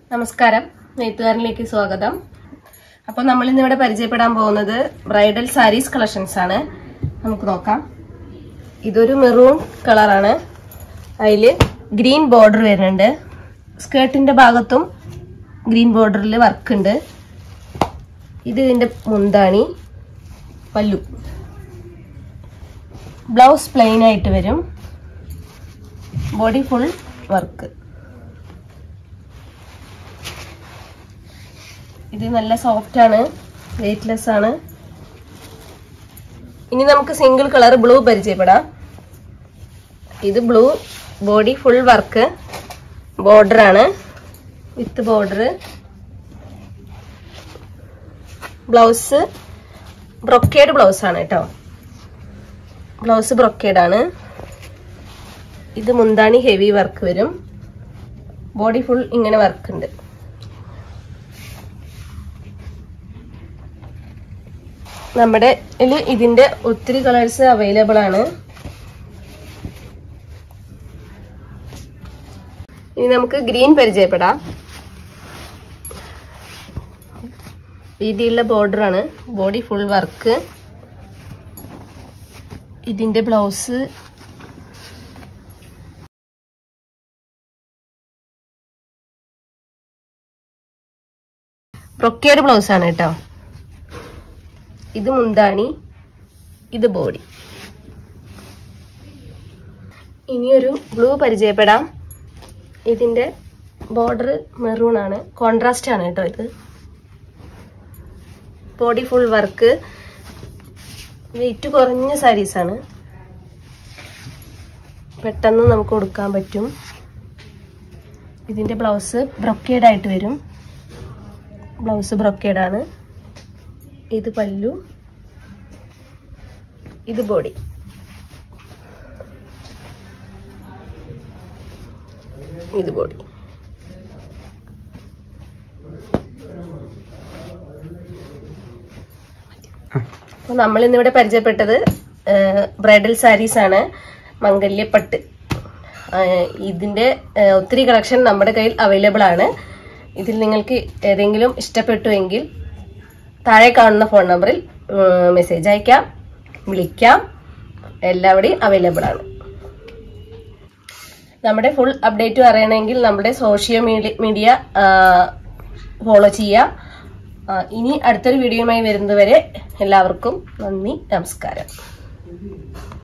നമസ്കാരം നെയ്ത്തുകാരനിലേക്ക് സ്വാഗതം അപ്പോൾ നമ്മൾ ഇന്നിവിടെ പരിചയപ്പെടാൻ പോകുന്നത് ബ്രൈഡൽ സാരീസ് കളക്ഷൻസ് ആണ് നമുക്ക് നോക്കാം ഇതൊരു മെറൂൺ കളറാണ് അതിൽ ഗ്രീൻ ബോർഡർ വരുന്നുണ്ട് സ്കേർട്ടിന്റെ ഭാഗത്തും ഗ്രീൻ ബോർഡറിൽ വർക്ക് ഉണ്ട് ഇത് ഇതിന്റെ മുന്താണി പല്ലു ബ്ലൗസ് പ്ലെയിൻ ആയിട്ട് വരും ബോഡി ഫുൾ വർക്ക് ഇത് നല്ല സോഫ്റ്റ് ആണ് വെയിറ്റ്ലെസ് ആണ് ഇനി നമുക്ക് സിംഗിൾ കളർ ബ്ലൂ പരിചയപ്പെടാം ഇത് blue body full work border ആണ് with border blouse brocade blouse ആണ് കേട്ടോ ബ്ലൗസ് ബ്രൊക്കേഡ് ആണ് ഇത് മുന്താണി ഹെവി വർക്ക് വരും ബോഡി ഫുൾ ഇങ്ങനെ വർക്ക് ഉണ്ട് നമ്മുടെ ഇതിന്റെ ഒത്തിരി കളേഴ്സ് അവൈലബിൾ ആണ് ഇനി നമുക്ക് ഗ്രീൻ പരിചയപ്പെടാം വീതിയുള്ള ബോർഡർ ആണ് ബോഡി ഫുൾ വർക്ക് ഇതിന്റെ ബ്ലൗസ് ബ്രൊക്കേഡ് ബ്ലൗസ് ആണ് കേട്ടോ ഇത് മുന്താണി ഇത് ബോഡി ഇനിയൊരു ബ്ലൂ പരിചയപ്പെടാം ഇതിന്റെ ബോർഡർ മെറൂൺ ആണ് കോൺട്രാസ്റ്റ് ആണ് കേട്ടോ ഇത് ബോഡി ഫുൾ വർക്ക് വെയിറ്റ് കുറഞ്ഞ സാരീസ് ആണ് പെട്ടെന്ന് നമുക്ക് കൊടുക്കാൻ പറ്റും ഇതിന്റെ ബ്ലൗസ് ബ്രൊക്കേഡ് ആയിട്ട് വരും ബ്ലൗസ് ബ്രൊക്കേഡ് ആണ് ഇത് പല്ലു ഇത് ബോഡി ഇത് ബോഡി അപ്പൊ നമ്മൾ ഇന്നിവിടെ പരിചയപ്പെട്ടത് ബ്രൈഡൽ സാരീസ് ആണ് മംഗല്യപ്പട്ട് ആ, ഇതിന്റെ ആ, ഒത്തിരി കളക്ഷൻ നമ്മുടെ കയ്യിൽ അവൈലബിൾ ആണ് ഇതിൽ നിങ്ങൾക്ക് ഏതെങ്കിലും ഇഷ്ടപ്പെട്ടുവെങ്കിൽ താഴെ കാണുന്ന ഫോൺ നമ്പറിൽ മെസ്സേജ് അയക്കാം വിളിക്കാം എല്ലാവിടെയും അവൈലബിൾ ആണ് നമ്മുടെ ഫുൾ അപ്ഡേറ്റ് അറിയണമെങ്കിൽ നമ്മുടെ സോഷ്യൽ മീഡിയ ഫോളോ ചെയ്യാം ആ, ഇനി അടുത്തൊരു വീഡിയോയുമായി വരുന്നതുവരെ എല്ലാവർക്കും നന്ദി നമസ്കാരം